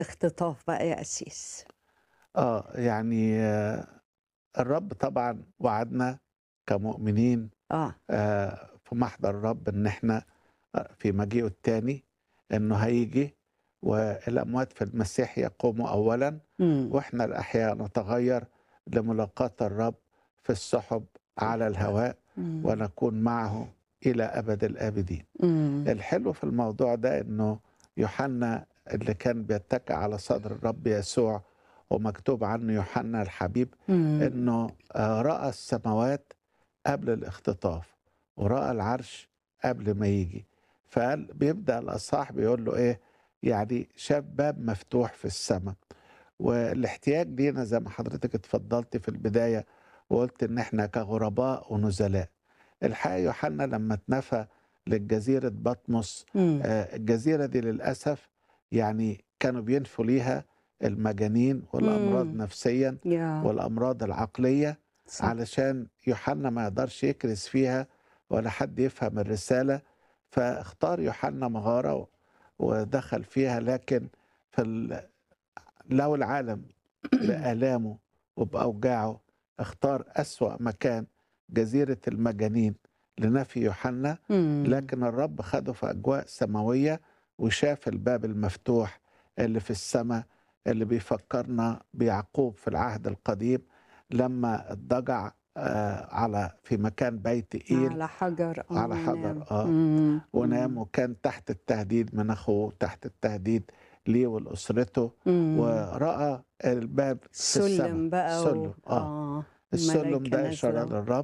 اختطاف بقى يا قسيس آه يعني آه، الرب طبعا وعدنا كمؤمنين اه آه، في محضر الرب ان احنا آه، في مجيئه الثاني انه هيجي والاموات في المسيح يقوموا اولا مم. واحنا الاحياء نتغير لملاقاة الرب في السحب على الهواء مم. ونكون معه الى ابد الابدين. مم. الحلو في الموضوع ده انه يوحنا اللي كان بيتكئ على صدر الرب يسوع ومكتوب عنه يوحنا الحبيب مم. انه آه، راى السماوات قبل الاختطاف وراى العرش قبل ما يجي فقال بيبدا الاصحاح بيقول له ايه يعني شاف باب مفتوح في السماء والاحتياج لينا زي ما حضرتك اتفضلت في البدايه وقلت ان احنا كغرباء ونزلاء الحقيقه يوحنا لما اتنفى للجزيره بطمس مم. آه، الجزيرة دي للأسف يعني كانوا بينفوا ليها المجانين والأمراض مم. نفسيا يا والأمراض العقلية صح. علشان يوحنا ما يقدرش يكرس فيها ولا حد يفهم الرسالة فاختار يوحنا مغارة و- ودخل فيها لكن في ال... لو العالم بآلامه وبأوجاعه اختار أسوأ مكان جزيرة المجانين لنفي يوحنا مم. لكن الرب خده في أجواء سماوية وشاف الباب المفتوح اللي في السماء اللي بيفكرنا بيعقوب في العهد القديم لما اضطجع آه، على في مكان بيت إيل على حجر آه على حجر، ونام. آه. مم. ونام وكان تحت التهديد من أخوه تحت التهديد ليه ولأسرته مم. ورأى الباب في سلم السماء بقى سلم و... آه. اه السلم ملائكة ده إشارة نازلة. للرب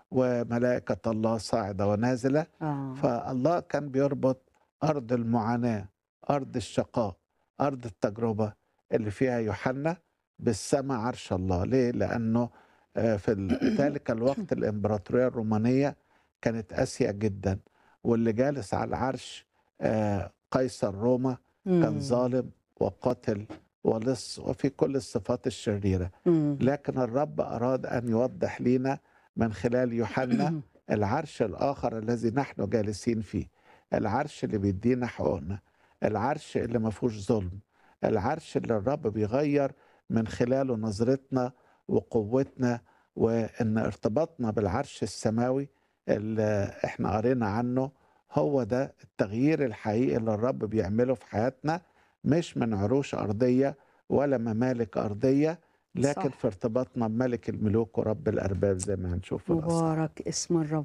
وملائكة الله صاعدة ونازلة اه فالله كان بيربط أرض المعاناة أرض الشقاء أرض التجربة اللي فيها يوحنا بالسماء عرش الله ليه؟ لأنه آه، في ال- ذلك الوقت الإمبراطورية الرومانية كانت قاسية جدا واللي جالس على العرش آه، قيصر روما كان مم. ظالم وقاتل ولص وفي كل الصفات الشريرة مم. لكن الرب أراد أن يوضح لنا من خلال يوحنا العرش الآخر الذي نحن جالسين فيه العرش اللي بيدينا حقوقنا العرش اللي ما فيهوش ظلم العرش اللي الرب بيغير من خلاله نظرتنا وقوتنا وان ارتباطنا بالعرش السماوي اللي احنا قرينا عنه هو ده التغيير الحقيقي اللي الرب بيعمله في حياتنا مش من عروش أرضية ولا ممالك أرضية لكن صح. في ارتباطنا بملك الملوك ورب الأرباب زي ما هنشوف في الأصحاح مبارك اسم الرب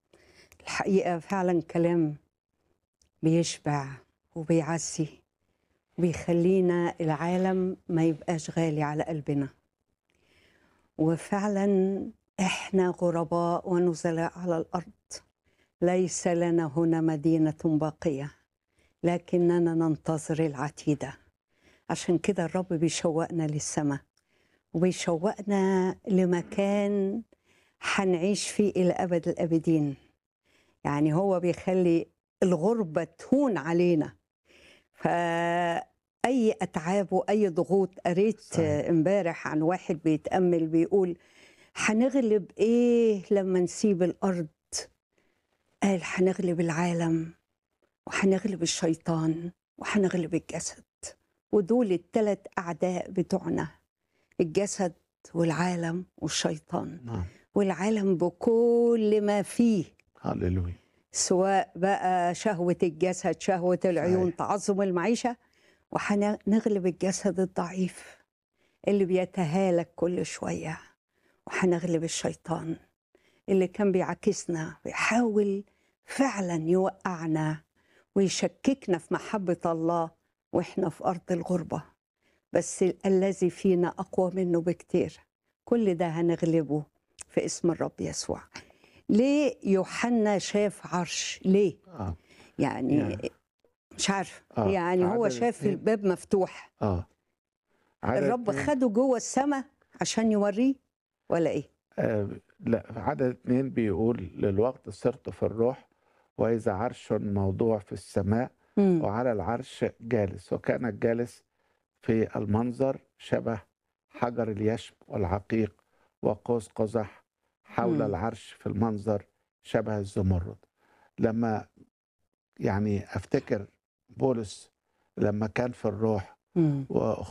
الحقيقة فعلا كلام بيشبع وبيعزي وبيخلينا العالم ما يبقاش غالي على قلبنا وفعلا احنا غرباء ونزلاء على الارض ليس لنا هنا مدينه باقيه لكننا ننتظر العتيده عشان كده الرب بيشوقنا للسماء وبيشوقنا لمكان هنعيش فيه الى ابد الابدين يعني هو بيخلي الغربه تهون علينا فاي اتعاب واي ضغوط قريت صحيح. امبارح عن واحد بيتامل بيقول هنغلب ايه لما نسيب الارض قال هنغلب العالم وهنغلب الشيطان وهنغلب الجسد ودول الثلاث اعداء بتوعنا الجسد والعالم والشيطان نعم والعالم بكل ما فيه هللويا سواء بقى شهوة الجسد شهوة العيون صحيح. تعظم المعيشة وهنغلب الجسد الضعيف اللي بيتهالك كل شوية وهنغلب الشيطان اللي كان بيعاكسنا ويحاول فعلا يوقعنا ويشككنا في محبة الله واحنا في أرض الغربة بس الذي فينا أقوى منه بكتير كل ده هنغلبه في اسم الرب يسوع ليه يوحنا شاف عرش ليه آه. يعني يعني- مش عارف آه. يعني هو عدد شاف اتنين. الباب مفتوح آه عدد الرب اتنين- خده جوه السماء عشان يوريه ولا ايه آه لا عدد اتنين بيقول للوقت صرت في الروح وإذا عرش موضوع في السماء مم. وعلى العرش جالس وكان الجالس في المنظر شبه حجر اليشم والعقيق وقوس قزح حول مم. العرش في المنظر شبه الزمرد لما يعني افتكر بولس لما كان في الروح مم. و